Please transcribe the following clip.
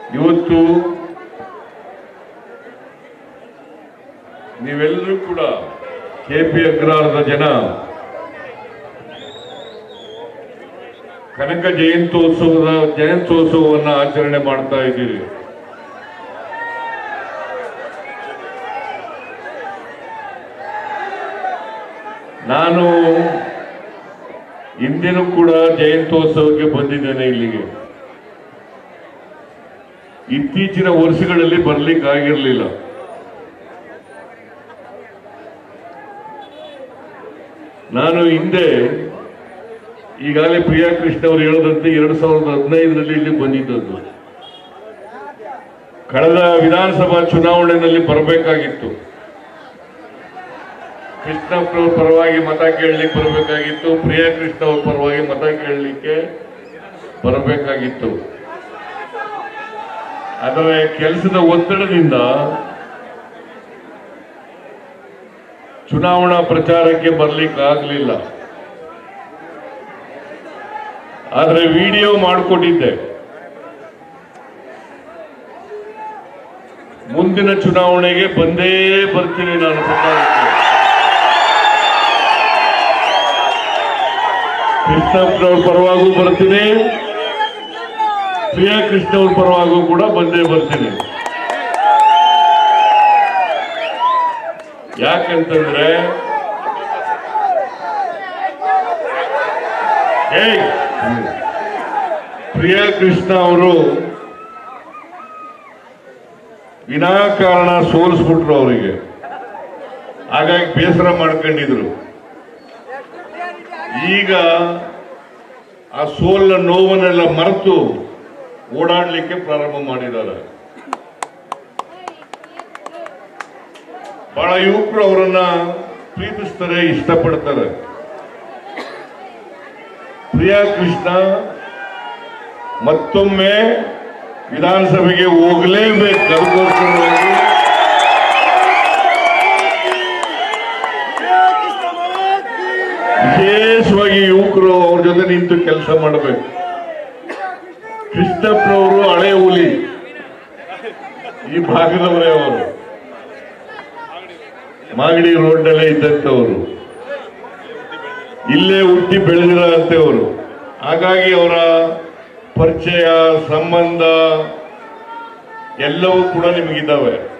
ಇವತ್ತು ನೀವೆಲ್ಲರೂ ಕೂಡ ಕೆಪಿ ಅಗ್ರಹಾರದ ಜನ ಕನಕ ಜಯಂತ್ಯೋತ್ಸವದ ಜಯಂತ್ಯೋತ್ಸವವನ್ನು ಆಚರಣೆ ಮಾಡ್ತಾ ಇದ್ದೀರಿ ನಾನು ಇಂದಿನೂ ಕೂಡ ಜಯಂತ್ಯೋತ್ಸವಕ್ಕೆ ಬಂದಿದ್ದೇನೆ ಇಲ್ಲಿಗೆ ಇತ್ತೀಚಿನ ವರ್ಷಗಳಲ್ಲಿ ಬರ್ಲಿಕ್ಕೆ ಆಗಿರಲಿಲ್ಲ ನಾನು ಹಿಂದೆ ಈಗಾಗಲೇ ಪ್ರಿಯಾ ಕೃಷ್ಣ ಅವರು ಹೇಳದಂತೆ ಎರಡು ಸಾವಿರದ ಹದಿನೈದರಲ್ಲಿ ಇಲ್ಲಿ ಬಂದಿದ್ದದ್ದು ಕಳೆದ ವಿಧಾನಸಭಾ ಚುನಾವಣೆಯಲ್ಲಿ ಬರಬೇಕಾಗಿತ್ತು ಕೃಷ್ಣಪ್ಪನವ್ರ ಪರವಾಗಿ ಮತ ಕೇಳಲಿಕ್ಕೆ ಬರಬೇಕಾಗಿತ್ತು ಪ್ರಿಯಾ ಕೃಷ್ಣ ಅವ್ರ ಪರವಾಗಿ ಮತ ಕೇಳಲಿಕ್ಕೆ ಬರಬೇಕಾಗಿತ್ತು ಆದರೆ ಕೆಲಸದ ಒತ್ತಡದಿಂದ ಚುನಾವಣಾ ಪ್ರಚಾರಕ್ಕೆ ಬರ್ಲಿಕ್ಕೆ ಆಗಲಿಲ್ಲ ಆದರೆ ವಿಡಿಯೋ ಮಾಡಿಕೊಟ್ಟಿದ್ದೆ ಮುಂದಿನ ಚುನಾವಣೆಗೆ ಬಂದೇ ಬರ್ತೀನಿ ನಾನು ಪ್ರಚಾರಕ್ಕೆ ಕೃಷ್ಣಪ್ಪನವ್ರ ಪರವಾಗೂ ಬರ್ತೀನಿ ಪ್ರಿಯಾ ಕೃಷ್ಣ ಅವ್ರ ಪರವಾಗೂ ಕೂಡ ಬಂದೇ ಬರ್ತೀನಿ ಯಾಕಂತಂದ್ರೆ ಏಯ್ ಪ್ರಿಯಾ ಕೃಷ್ಣ ಅವರು ವಿನಾಕಾರಣ ಸೋಲಿಸ್ಬಿಟ್ರು ಅವರಿಗೆ ಹಾಗಾಗಿ ಬೇಸರ ಮಾಡ್ಕೊಂಡಿದ್ರು ಈಗ ಆ ಸೋಲಿನ ನೋವನ್ನೆಲ್ಲ ಮರೆತು ಓಡಾಡ್ಲಿಕ್ಕೆ ಪ್ರಾರಂಭ ಮಾಡಿದ್ದಾರೆ ಬಹಳ ಯುವಕರು ಅವರನ್ನ ಪ್ರೀತಿಸ್ತಾರೆ ಇಷ್ಟಪಡ್ತಾರೆ ಪ್ರಿಯಾ ಕೃಷ್ಣ ಮತ್ತೊಮ್ಮೆ ವಿಧಾನಸಭೆಗೆ ಹೋಗಲೇಬೇಕು ಅದಕ್ಕೋಸ್ಕರವಾಗಿ ವಿಶೇಷವಾಗಿ ಯುವಕರು ಅವ್ರ ಜೊತೆ ನಿಂತು ಕೆಲಸ ಮಾಡಬೇಕು ಕೃಷ್ಣಪ್ಪನವರು ಹಳೆ ಹುಲಿ ಈ ಭಾಗದವರೇ ಅವರು ಮಾಗಡಿ ರೋಡ್ನಲ್ಲೇ ಇದ್ದಂಥವರು ಇಲ್ಲೇ ಹುಟ್ಟಿ ಬೆಳೆದಿರೋಂಥವರು ಹಾಗಾಗಿ ಅವರ ಪರಿಚಯ ಸಂಬಂಧ ಎಲ್ಲವೂ ಕೂಡ ನಿಮಗಿದ್ದಾವೆ